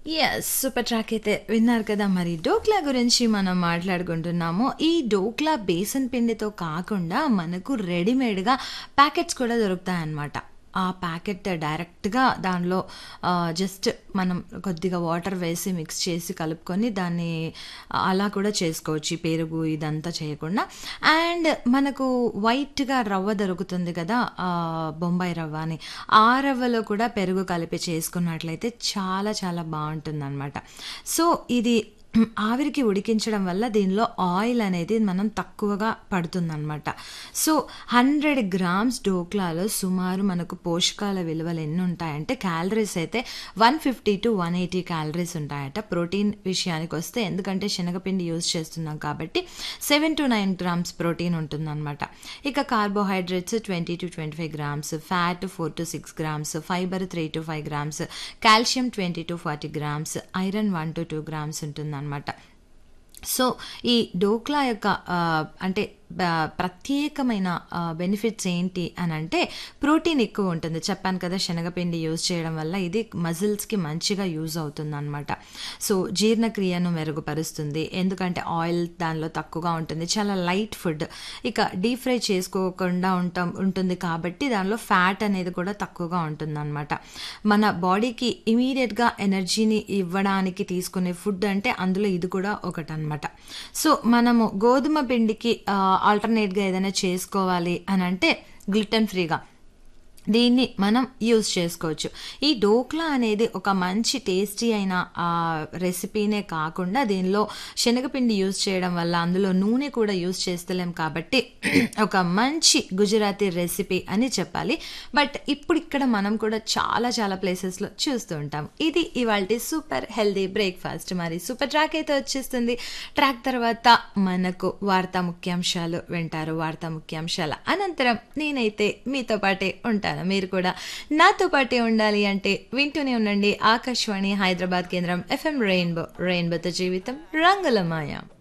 Yes. Super track అయితే విన్నారు కదా! మరి డోక్లా గురించి మనం మాట్లాడుకుంటున్నాము. ఈ డోక్లా బేసన్ పిండితో కాకుండా మనకు రెడీమేడ్‌గా ప్యాకెట్స్ కూడా దొరుకుతాయన్నమాట. ఆ ప్యాకెట్ డైరెక్ట్‌గా దానిలో ఆహ్, జస్ట్ మనం కొద్దిగా వాటర్ వేసి మిక్స్ చేసి కలుపుకొని దాన్ని అలా కూడా చేసుకోవచ్చు. ఈ పెరుగు ఇదంతా చేయకుండా. అండ్ మనకు వైట్‌గా రవ్వ దొరుకుతుంది కదా! ఆహ్, బొంబాయి రవ్వ అని. ఆ రవ్వలో కూడా పెరుగు కలిపి చేసుకున్నట్లయితే చాలా చాలా బావుంటుందనమాట. సో, ఇది ఆవిరికి ఉడికించడం వల్ల దీనిలో ఆయిల్ అనేది మనం తక్కువగా పడుతుందనమాట. సో, 100 గ్రామ్స్ డోక్లాలో సుమారు మనకు పోషకాల విలువలు ఎన్నుంటాయంటే క్యాలరీస్ అయితే 150-180 క్యాలరీస్ ఉంటాయట. ప్రోటీన్ విషయానికొస్తే ఎందుకంటే శనగపిండి యూజ్ చేస్తున్నాం కాబట్టి 7-9 గ్రామ్స్ ప్రోటీన్ ఉంటుందనమాట. ఇక carbohydrates 20-25 grams, fat 4-6 grams, fibre 3-5 grams, calcium 20-40 grams, iron 1-2 grams ఉంటుందనమాట. సో, ఈ డోక్లా యొక్క ఆహ్, అంటే బ ప్రత్యేకమైన ఆహ్, బెనిఫిట్స్ ఏంటి అనంటే ప్రోటీన్ ఎక్కువ ఉంటుంది. చెప్పాను కదా! శనగపిండి యూజ్ చేయడం వల్ల ఇది మజిల్స్‌కి మంచిగా యూజ్ అవుతుందనమాట. సో, జీర్ణక్రియను మెరుగుపరుస్తుంది. ఎందుకంటే ఆయిల్ దానిలో తక్కువగా ఉంటుంది. చాలా లైట్ ఫుడ్. ఇక డీప్ ఫ్రై చేసుకోకుండా ఉంటాం ఉంటుంది కాబట్టి దానిలో ఫ్యాట్ అనేది కూడా తక్కువగా ఉంటుందనమాట. మన బాడీకి ఇమ్మీడియేట్‌గా ఎనర్జీని ఇవ్వడానికి తీసుకునే ఫుడ్ అంటే అందులో ఇది కూడా ఒకటనమాట. సో, మనము గోధుమ పిండికి ఆహ్, ఆల్టర్‌నేట్‌గా ఏదైనా చేసుకోవాలి అనంటే గ్లూటెన్ ఫ్రీగా దీన్ని మనం యూజ్ చేసుకోవచ్చు. ఈ డోక్లా అనేది ఒక మంచి టేస్టీ అయిన ఆహ్, రెసిపీనే కాకుండా దీనిలో శనగపిండి యూజ్ చేయడం వల్ల అందులో నూనె కూడా యూజ్ చేస్తలేం కాబట్టి ఒక మంచి గుజరాతీ రెసిపీ అని చెప్పాలి. బట్ ఇప్పుడు ఇక్కడ మనం కూడా చాలా చాలా ప్లేసెస్‌లో చూస్తూ ఉంటాం. ఇది ఇవాల్టి సూపర్ హెల్తీ బ్రేక్‌ఫాస్ట్. మరి సూపర్ ట్రాక్ అయితే వచ్చేస్తుంది. ట్రాక్ తర్వాత మనకు వార్తా ముఖ్యాంశాలు వింటారు. వార్తా ముఖ్యాంశాల అనంతరం నేనైతే మీతో పాటే ఉంటాను. మీరు కూడా నాతో పాటే ఉండాలి అంటే వింటూనే ఉండండి ఆకాశవాణి హైదరాబాద్ కేంద్రం ఎఫ్ఎం రెయిన్బో. రెయిన్బోతో జీవితం రంగులమయం.